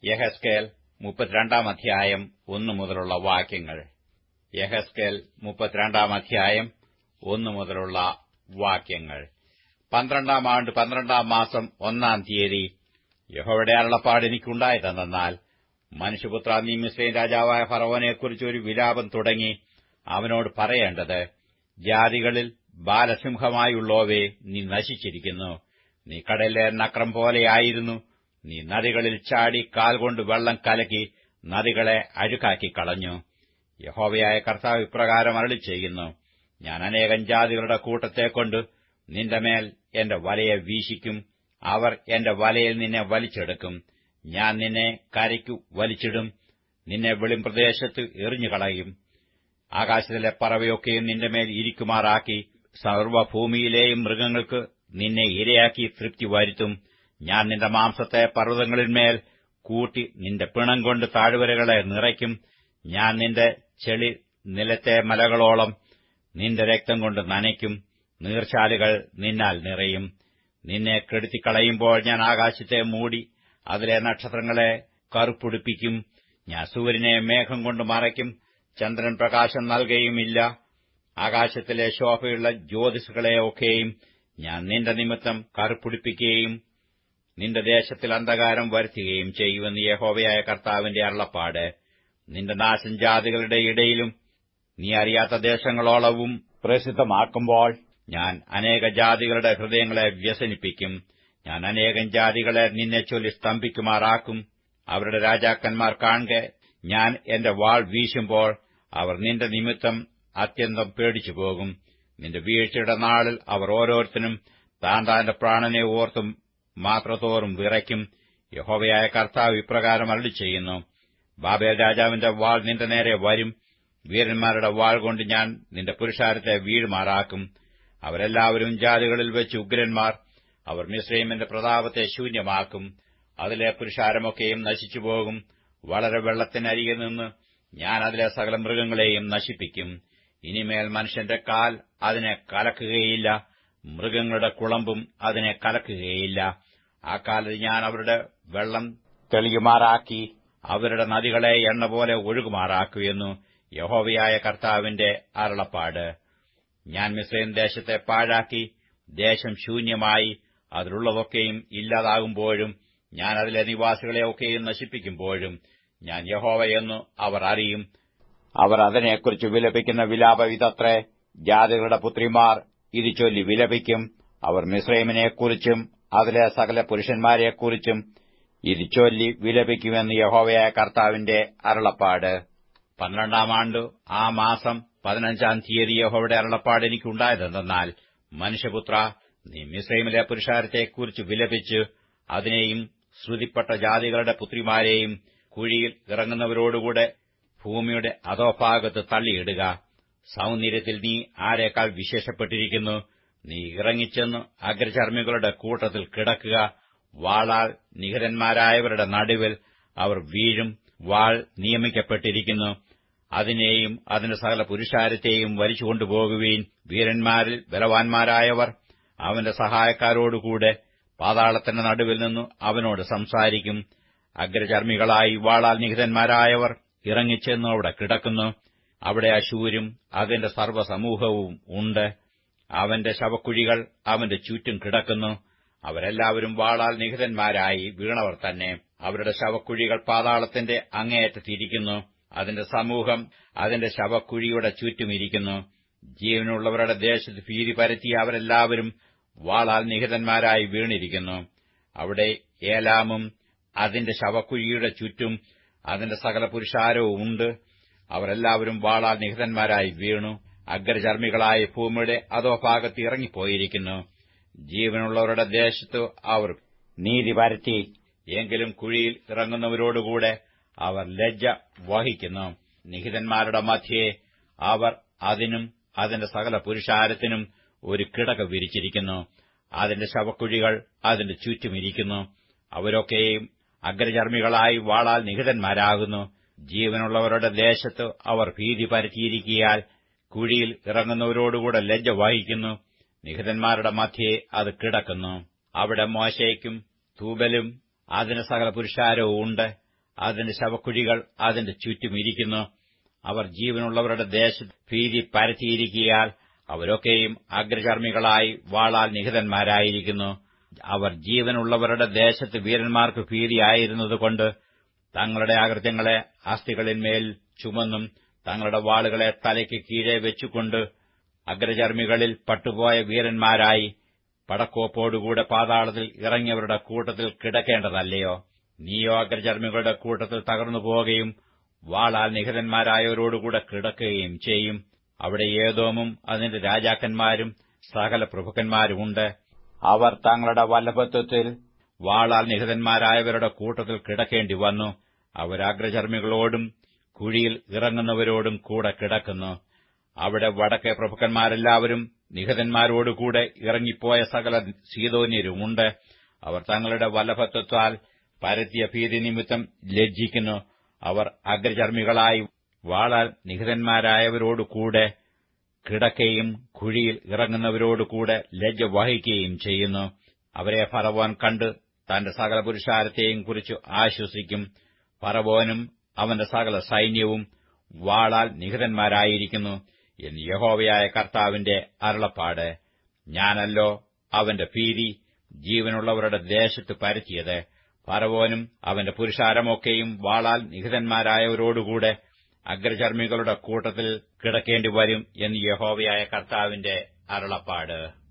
യഹസ്കേൽ മുപ്പത്തിരണ്ടാം അധ്യായം ഒന്നു മുതലുള്ള വാക്യങ്ങൾ യഹസ്കേൽ മുപ്പത്തിരണ്ടാം അധ്യായം ഒന്നു മുതലുള്ള വാക്യങ്ങൾ പന്ത്രണ്ടാം ആണ്ട് പന്ത്രണ്ടാം മാസം ഒന്നാം തീയതി യഹോയുടെ അരുളപ്പാട് എനിക്കുണ്ടായതെന്നാൽ മനുഷ്യപുത്ര നീ മിസ്രൈൻ രാജാവായ ഫറവനെക്കുറിച്ച് ഒരു വിലാപം തുടങ്ങി അവനോട് പറയേണ്ടത് ജാതികളിൽ ബാലസിംഹമായുള്ളോവേ നീ നശിച്ചിരിക്കുന്നു നീ കടലിലെ നക്രം പോലെയായിരുന്നു നീ നദികളിൽ ചാടി കാൽ കൊണ്ട് വെള്ളം കലക്കി നദികളെ അഴുക്കാക്കി കളഞ്ഞു യഹോവയായ കർത്താവ് ഇപ്രകാരം അരളി ചെയ്യുന്നു ഞാൻ അനേകം ജാതികളുടെ കൂട്ടത്തെക്കൊണ്ട് നിന്റെ മേൽ എന്റെ വലയെ വീശിക്കും അവർ എന്റെ വലയിൽ നിന്നെ വലിച്ചെടുക്കും ഞാൻ നിന്നെ കരയ്ക്കു വലിച്ചിടും നിന്നെ വെളിംപ്രദേശത്ത് എറിഞ്ഞുകളയും ആകാശത്തിലെ പറവയൊക്കെയും നിന്റെ മേൽ ഇരിക്കുമാറാക്കി സർവ്വഭൂമിയിലെയും മൃഗങ്ങൾക്ക് നിന്നെ ഇരയാക്കി തൃപ്തി വരുത്തും ഞാൻ നിന്റെ മാംസത്തെ പർവ്വതങ്ങളിന്മേൽ കൂട്ടി നിന്റെ പിണം കൊണ്ട് താഴ്വരകളെ നിറയ്ക്കും ഞാൻ നിന്റെ ചെളി നിലത്തെ മലകളോളം നിന്റെ രക്തം കൊണ്ട് നനയ്ക്കും നീർച്ചാലുകൾ നിന്നാൽ നിറയും നിന്നെ കെടുത്തിക്കളയുമ്പോൾ ഞാൻ ആകാശത്തെ മൂടി അതിലെ നക്ഷത്രങ്ങളെ കറുപ്പുടിപ്പിക്കും ഞാൻ സൂര്യനെ മേഘം കൊണ്ട് മറയ്ക്കും ചന്ദ്രൻ പ്രകാശം നൽകുകയുമില്ല ആകാശത്തിലെ ശോഭയുള്ള ജ്യോതിസുകളെയൊക്കെയും ഞാൻ നിന്റെ നിമിത്തം കറുപ്പുടിപ്പിക്കുകയും നിന്റെ ദേശത്തിൽ അന്ധകാരം വരുത്തുകയും ചെയ്യുമെന്ന് യഹോവയായ കർത്താവിന്റെ അരുളപ്പാട് നിന്റെ നാശം ജാതികളുടെ ഇടയിലും നീ അറിയാത്ത ദേശങ്ങളോളവും പ്രസിദ്ധമാക്കുമ്പോൾ ഞാൻ അനേക ജാതികളുടെ ഹൃദയങ്ങളെ വ്യസനിപ്പിക്കും ഞാൻ അനേകം ജാതികളെ നിന്നെ ചൊല്ലി സ്തംഭിക്കുമാറാക്കും അവരുടെ രാജാക്കന്മാർ കാണെ ഞാൻ എന്റെ വാൾ വീശുമ്പോൾ അവർ നിന്റെ നിമിത്തം അത്യന്തം പേടിച്ചുപോകും നിന്റെ വീഴ്ചയുടെ നാളിൽ അവർ ഓരോരുത്തരും താൻ താന്റെ പ്രാണനെ ഓർത്തും മാത്രത്തോറും വിറയ്ക്കും യഹോവയായ കർത്താവ് ഇപ്രകാരം അരളി ചെയ്യുന്നു ബാബേൽ രാജാവിന്റെ വാൾ നിന്റെ നേരെ വരും വീരന്മാരുടെ വാൾ കൊണ്ട് ഞാൻ നിന്റെ പുരുഷാരത്തെ വീഴുമാറാക്കും അവരെല്ലാവരും ജാതികളിൽ വെച്ച് ഉഗ്രന്മാർ അവർ മിശ്രൈമിന്റെ പ്രതാപത്തെ ശൂന്യമാക്കും അതിലെ പുരുഷാരമൊക്കെയും നശിച്ചുപോകും വളരെ വെള്ളത്തിനരികെ നിന്ന് ഞാൻ അതിലെ സകല മൃഗങ്ങളെയും നശിപ്പിക്കും ഇനിമേൽ മനുഷ്യന്റെ കാൽ അതിനെ കലക്കുകയില്ല മൃഗങ്ങളുടെ കുളമ്പും അതിനെ കലക്കുകയില്ല ആ കാലത്ത് ഞാൻ അവരുടെ വെള്ളം തെളിയുമാറാക്കി അവരുടെ നദികളെ എണ്ണ പോലെ ഒഴുകുമാറാക്കുമെന്നു യഹോവയായ കർത്താവിന്റെ അരുളപ്പാട് ഞാൻ മിസ്രൈം ദേശത്തെ പാഴാക്കി ദേശം ശൂന്യമായി അതിലുള്ളതൊക്കെയും ഇല്ലാതാകുമ്പോഴും ഞാൻ അതിലെ നിവാസികളെയൊക്കെയും നശിപ്പിക്കുമ്പോഴും ഞാൻ യഹോവയെന്നു അവർ അറിയും അവർ അതിനെക്കുറിച്ച് വിലപിക്കുന്ന വിലാപവിധത്രേ ജാതികളുടെ പുത്രിമാർ ഇത് ചൊല്ലി വിലപിക്കും അവർ മിസ്രൈമിനെക്കുറിച്ചും അതിലെ സകല പുരുഷന്മാരെക്കുറിച്ചും ഇത് ചൊല്ലി വിലപിക്കുമെന്ന് യഹോവയായ കർത്താവിന്റെ അരുളപ്പാട് പന്ത്രണ്ടാം ആണ്ട് ആ മാസം പതിനഞ്ചാം തീയതി യഹോവയുടെ അരുളപ്പാട് എനിക്കുണ്ടായതെന്നാൽ മനുഷ്യപുത്ര നീ മിസ്രൈമിലെ പുരുഷാരത്തെക്കുറിച്ച് വിലപിച്ച് അതിനെയും ശ്രുതിപ്പെട്ട ജാതികളുടെ പുത്രിമാരെയും കുഴിയിൽ ഇറങ്ങുന്നവരോടുകൂടെ ഭൂമിയുടെ അധോഭാഗത്ത് തള്ളിയിടുക സൗന്ദര്യത്തിൽ നീ ആരേക്കാൾ വിശേഷപ്പെട്ടിരിക്കുന്നു നീ ഇറങ്ങിച്ചെന്ന് അഗ്രചർമ്മികളുടെ കൂട്ടത്തിൽ കിടക്കുക വാളാൽ നിഹരന്മാരായവരുടെ നടുവിൽ അവർ വീഴും വാൾ നിയമിക്കപ്പെട്ടിരിക്കുന്നു അതിനെയും അതിന്റെ സകല പുരുഷാരത്തെയും വലിച്ചുകൊണ്ടുപോകുവീൻ വീരന്മാരിൽ ബലവാന്മാരായവർ അവന്റെ സഹായക്കാരോടുകൂടെ പാതാളത്തിന്റെ നടുവിൽ നിന്നു അവനോട് സംസാരിക്കും അഗ്രചർമ്മികളായി വാളാൽ നിഹിതന്മാരായവർ ഇറങ്ങിച്ചെന്ന് അവിടെ കിടക്കുന്നു അവിടെ അശൂരും അതിന്റെ സർവ്വസമൂഹവും ഉണ്ട് അവന്റെ ശവക്കുഴികൾ അവന്റെ ചുറ്റും കിടക്കുന്നു അവരെല്ലാവരും വാളാൽ നിഹിതന്മാരായി വീണവർ തന്നെ അവരുടെ ശവക്കുഴികൾ പാതാളത്തിന്റെ അങ്ങേയറ്റത്തിരിക്കുന്നു അതിന്റെ സമൂഹം അതിന്റെ ശവക്കുഴിയുടെ ചുറ്റുമിരിക്കുന്നു ജീവനുള്ളവരുടെ ദേശത്ത് ഭീതി പരത്തി അവരെല്ലാവരും വാളാൽ നിഹിതന്മാരായി വീണിരിക്കുന്നു അവിടെ ഏലാമും അതിന്റെ ശവക്കുഴിയുടെ ചുറ്റും അതിന്റെ സകല പുരുഷാരവും ഉണ്ട് അവരെല്ലാവരും വാളാൽ നിഹിതന്മാരായി വീണു അഗ്രചർമ്മികളായ ഭൂമിയുടെ അധോഭാഗത്ത് ഇറങ്ങിപ്പോയിരിക്കുന്നു ജീവനുള്ളവരുടെ ദേശത്ത് അവർ നീതി പരത്തി എങ്കിലും കുഴിയിൽ ഇറങ്ങുന്നവരോടുകൂടെ അവർ ലജ്ജ വഹിക്കുന്നു നിഹിതന്മാരുടെ മധ്യേ അവർ അതിനും അതിന്റെ സകല പുരുഷാരത്തിനും ഒരു കിടക വിരിച്ചിരിക്കുന്നു അതിന്റെ ശവക്കുഴികൾ അതിന്റെ ചുറ്റുമിരിക്കുന്നു അവരൊക്കെയും അഗ്രചർമ്മികളായി വാളാൽ നിഹിതന്മാരാകുന്നു ജീവനുള്ളവരുടെ ദേശത്ത് അവർ ഭീതി പരത്തിയിരിക്കിയാൽ കുഴിയിൽ ഇറങ്ങുന്നവരോടുകൂടെ ലജ്ജ വഹിക്കുന്നു നിഹിതന്മാരുടെ മധ്യേ അത് കിടക്കുന്നു അവിടെ മോശയ്ക്കും തൂബലും അതിന് സകല പുരുഷാരവും ഉണ്ട് അതിന്റെ ശവക്കുഴികൾ അതിന്റെ ചുറ്റും ഇരിക്കുന്നു അവർ ജീവനുള്ളവരുടെ ദേശത്ത് ഭീതി പരത്തിയിരിക്കിയാൽ അവരൊക്കെയും അഗ്രചർമ്മികളായി വാളാൽ നിഹിതന്മാരായിരിക്കുന്നു അവർ ജീവനുള്ളവരുടെ ദേശത്ത് വീരന്മാർക്ക് ഭീതിയായിരുന്നതുകൊണ്ട് തങ്ങളുടെ അകൃത്യങ്ങളെ അസ്ഥികളിന്മേൽ ചുമന്നും തങ്ങളുടെ വാളുകളെ തലയ്ക്ക് കീഴെ വെച്ചുകൊണ്ട് അഗ്രചർമ്മികളിൽ പട്ടുപോയ വീരന്മാരായി പടക്കോപ്പോടുകൂടെ പാതാളത്തിൽ ഇറങ്ങിയവരുടെ കൂട്ടത്തിൽ കിടക്കേണ്ടതല്ലയോ നീയോ അഗ്രചർമ്മികളുടെ കൂട്ടത്തിൽ തകർന്നു പോവുകയും വാളാൽ നിഹിതന്മാരായവരോടുകൂടെ കിടക്കുകയും ചെയ്യും അവിടെ ഏതോമും അതിന്റെ രാജാക്കന്മാരും സകല പ്രഭുക്കന്മാരുമുണ്ട് അവർ തങ്ങളുടെ വല്ലഭത്വത്തിൽ വാളാൽ നിഹിതന്മാരായവരുടെ കൂട്ടത്തിൽ കിടക്കേണ്ടി വന്നു അവർ അഗ്രചർമ്മികളോടും കുഴിയിൽ ഇറങ്ങുന്നവരോടും കൂടെ കിടക്കുന്നു അവിടെ വടക്കെ പ്രഭുക്കന്മാരെല്ലാവരും നിഹതന്മാരോടുകൂടെ ഇറങ്ങിപ്പോയ സകല സീതോന്യരുമുണ്ട് അവർ തങ്ങളുടെ വല്ലഭത്വത്താൽ പരത്തിയ ഭീതി നിമിത്തം ലജ്ജിക്കുന്നു അവർ അഗ്രചർമ്മികളായി വാളാൽ നിഹിതന്മാരായവരോടുകൂടെ കിടക്കയും കുഴിയിൽ ഇറങ്ങുന്നവരോടുകൂടെ ലജ്ജ വഹിക്കുകയും ചെയ്യുന്നു അവരെ ഫറവോൻ കണ്ട് തന്റെ സകല പുരുഷാരത്തെയും കുറിച്ച് ആശ്വസിക്കും ഫറവോനും അവന്റെ സകല സൈന്യവും വാളാൽ നിഹിതന്മാരായിരിക്കുന്നു എന്ന് യഹോവയായ കർത്താവിന്റെ അരുളപ്പാട് ഞാനല്ലോ അവന്റെ ഭീതി ജീവനുള്ളവരുടെ ദേശത്ത് പരത്തിയത് ഫറവോനും അവന്റെ പുരുഷാരമൊക്കെയും വാളാൽ നിഹിതന്മാരായവരോടുകൂടെ അഗ്രചർമ്മികളുടെ കൂട്ടത്തിൽ കിടക്കേണ്ടി വരും എന്ന് യഹോവയായ കർത്താവിന്റെ അരുളപ്പാട്